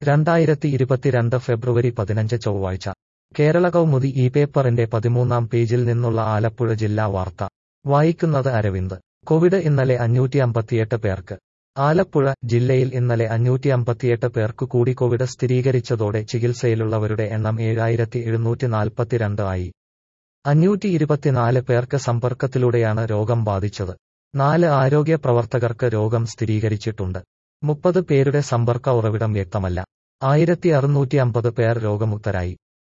രണ്ടായിരത്തി ഇരുപത്തിരണ്ട് ഫെബ്രുവരി പതിനഞ്ച് ചൊവ്വാഴ്ച കേരള കൗമുദി ഈ പേപ്പറിന്റെ പതിമൂന്നാം പേജിൽ നിന്നുള്ള ആലപ്പുഴ ജില്ലാ വാർത്ത വായിക്കുന്നത് അരവിന്ദ് കോവിഡ് ഇന്നലെ അഞ്ഞൂറ്റി അമ്പത്തിയെട്ട് പേർക്ക് ആലപ്പുഴ ജില്ലയിൽ ഇന്നലെ അഞ്ഞൂറ്റി അമ്പത്തിയെട്ട് പേർക്ക് കൂടി കോവിഡ് സ്ഥിരീകരിച്ചതോടെ ചികിത്സയിലുള്ളവരുടെ എണ്ണം ഏഴായിരത്തി എഴുന്നൂറ്റി നാൽപ്പത്തിരണ്ട് ആയി അഞ്ഞൂറ്റി ഇരുപത്തിനാല് പേർക്ക് സമ്പർക്കത്തിലൂടെയാണ് രോഗം ബാധിച്ചത് നാല് ആരോഗ്യ പ്രവർത്തകർക്ക് രോഗം സ്ഥിരീകരിച്ചിട്ടുണ്ട് മുപ്പത് പേരുടെ സമ്പർക്ക ഉറവിടം വ്യക്തമല്ല ആയിരത്തി അറുന്നൂറ്റി അമ്പത് പേർ രോഗമുക്തരായി